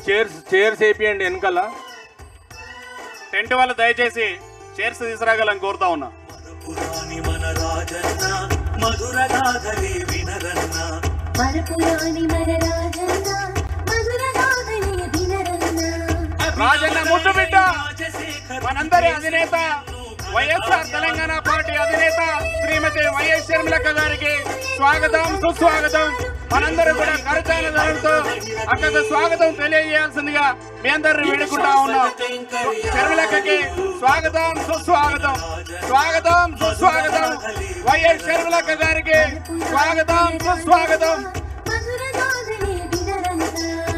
Chairs chairs వేపియండి వెనకాల tent వాళ్ళు దయచేసి చైర్స్ తీసుకురాగలని కోరుతా ఉన్నా పురాణి మన రాజన్న మధుర గాథలే వినరన్న మరపురాని మన రాజన్న మధుర గాథలే వినరన్న రాజన్న ముద్దు బిడ్డ రాజశేఖర్ మనందరి అధినేత వైఎస్ఆర్ తెలంగాణ పార్టీ అధినేత శ్రీమతి వైఎస్ షర్మిలక్క గారికి స్వాగతం సుస్వాగతం మనందరూ కూడా కరచాల ధరలతో అక్కడికి స్వాగతం తెలియజేయాల్సిందిగా మీ అందరిని వేడుకుంటా ఉన్నాం షర్మిలక్కకి స్వాగతం సుస్వాగతం స్వాగతం సుస్వాగతం వైఎస్ షర్మిలక్క గారికి స్వాగతం సుస్వాగతం మధుర గాథలే వినరన్న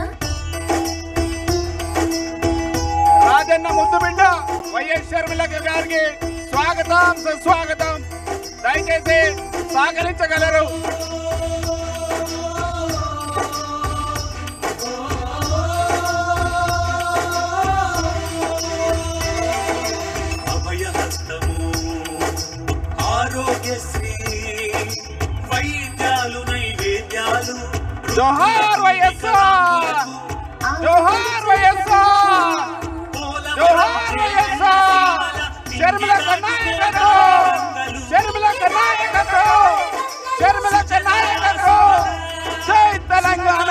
రాజన్న ముద్దు బిడ్డ వైఎస్ షర్మిలక్క గారికి స్వాగతం సుస్వాగతం దయచేసి సహకరించగలరు అభయహస్తము ఆరోగ్యశ్రీ వైద్యాలు నైవేద్యాలు జోహార్ వైఎస్ఆర్ జోహార్ వైఎస్ఆర్ జోహార్ వైఎస్ఆర్ షర్మిలక్క నాయకత్వం షర్మిలక్క నాయకత్వం షర్మిలక్క నాయకత్వం జై తెలంగాణ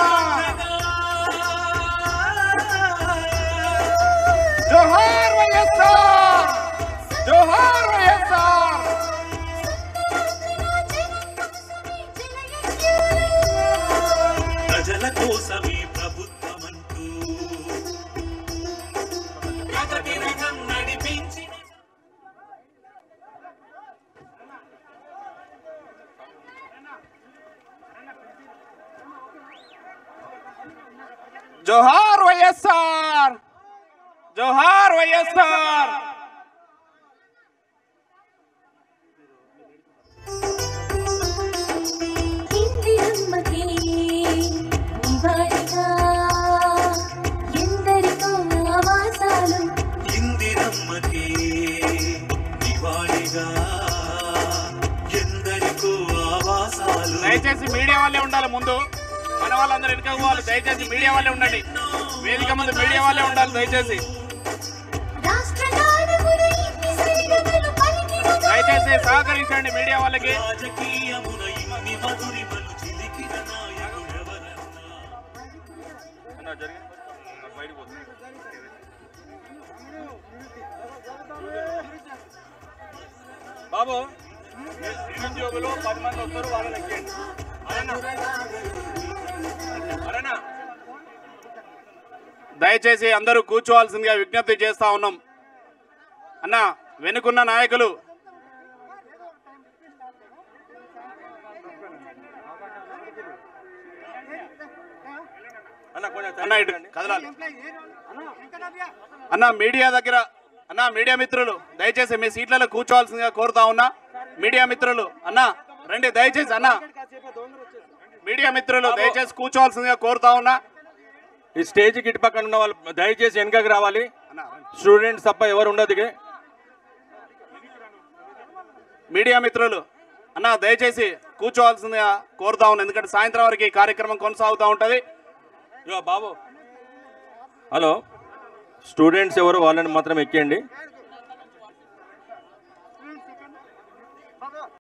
జోహార్ వైఎస్ఆర్ జోహార్ వైఎస్ఆర్ ప్రజల కోసమే ప్రభుత్వమంటూ ప్రగతి రథం నడిపించిన జోహార్ వైఎస్ఆర్ జోహార్ వైఎస్ఆర్ ఇందిరమ్మకి నివాళిగా ఎందరికో ఆవాసాలు ఇందిరమ్మకి నివాళిగా ఎందరికో ఆవాసాలు దయచేసి మీడియా వాళ్ళే ఉండాలి ముందు మన వాళ్ళందరూ వెనుక పోవాలి దయచేసి మీడియా వాళ్ళే ఉండండి వేదిక ముందు మీడియా వాళ్ళే ఉండాలి దయచేసి రాష్ట్ర గానమున ఇన్ని సరిగమలు పలికిన దయచేసి సహకరించండి మీడియా వాళ్ళకి రాజకీయమున ఇన్ని మధురిమలు చిలికిన నాయకుడెవరన్నా బాబు నిరుద్యోగులు పది మంది వస్తారు వాళ్ళని ఎక్కండి అరేనా దయచేసి అందరూ కూర్చోవాల్సిందిగా విజ్ఞప్తి చేస్తా ఉన్నాం అన్న వెనుకున్న నాయకులు అన్న ఇటు కదలాలి అన్న మీడియా దగ్గర అన్న మీడియా మిత్రులు దయచేసి మీ సీట్లలో కూర్చోవాల్సిందిగా కోరుతా ఉన్నా మీడియా మిత్రులు అన్న రండి దయచేసి అన్న మీడియా మిత్రులు దయచేసి కూర్చోవాల్సిందిగా కోరుతా ఉన్నా ఈ స్టేజ్కి ఇటు పక్కన ఉన్న వాళ్ళు దయచేసి వెనకకి రావాలి అన్న రండి. స్టూడెంట్స్ తప్ప ఎవరు ఉండదు ఇక. మీడియా మిత్రులు అన్న దయచేసి కూర్చోవాల్సిందిగా కోరుతా ఉన్నాను ఎందుకంటే సాయంత్రం వరకు ఈ కార్యక్రమం కొనసాగుతూ ఉంటుంది ఇగో బాబు హలో స్టూడెంట్స్ ఎవరు వాళ్ళని మాత్రం ఎక్కండి